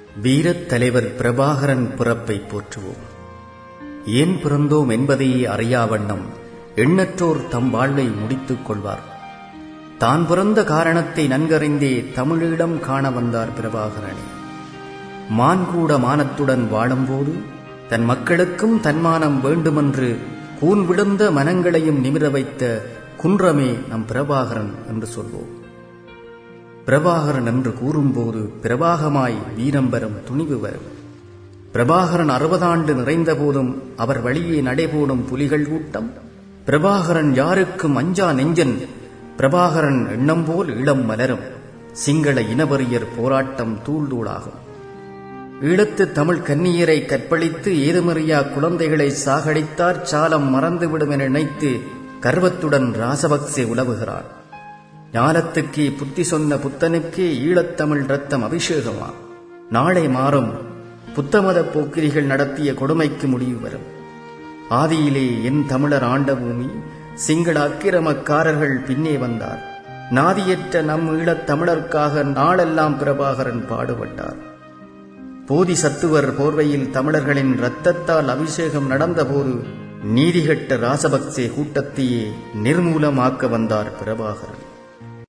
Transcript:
வீரத் தலைவர் பிரபாகரன் பிறப்பை போற்றுவோம் ஏன் பிறந்தோம் என்பதையே அறியாவண்ணம் எண்ணற்றோர் தம் வாழ்வை முடித்துக் கொள்வார் தான் பிறந்த காரணத்தை நன்கறிந்தே தமிழீழம் காண வந்தார் பிரபாகரனே மான்கூட மானத்துடன் வாழும்போது தன் மக்களுக்கும் தன்மானம் வேண்டுமென்று கூன் விழுந்த மனங்களையும் நிமிர வைத்த குன்றமே நம் பிரபாகரன் என்று சொல்வோம் பிரபாகரன் என்று கூறும்போது பிரபாகமாய் வீரம் வரும் துணிவு வரும் பிரபாகரன் அறுபதாண்டு நிறைந்த போதும் அவர் வழியே நடைபோடும் புலிகள் கூட்டம் பிரபாகரன் யாருக்கும் அஞ்சா நெஞ்சன் பிரபாகரன் எண்ணம் போல் இளம் மலரும் சிங்கள இனவரியர் போராட்டம் தூள்தூளாகும் ஈழத்து தமிழ் கன்னியரை கற்பழித்து ஏதுமறியா குழந்தைகளை சாகடித்தார் சாலம் மறந்துவிடும் என நினைத்து கர்வத்துடன் ராசபக்சே உலவுகிறார் ஞானத்துக்கே புத்தி சொன்ன புத்தனுக்கே ஈழத்தமிழ் ரத்தம் அபிஷேகமா நாளை மாறும் புத்தமத போக்கிரிகள் நடத்திய கொடுமைக்கு முடிவு வரும் ஆதியிலே என் தமிழர் ஆண்ட பூமி சிங்கள அக்கிரமக்காரர்கள் பின்னே வந்தார் நாதியற்ற நம் ஈழத் தமிழர்க்காக நாளெல்லாம் பிரபாகரன் பாடுபட்டார் போதி சத்துவர் போர்வையில் தமிழர்களின் இரத்தத்தால் அபிஷேகம் நடந்தபோது நீதிகட்ட ராசபக்சே கூட்டத்தையே நிர்மூலமாக்க வந்தார் பிரபாகரன்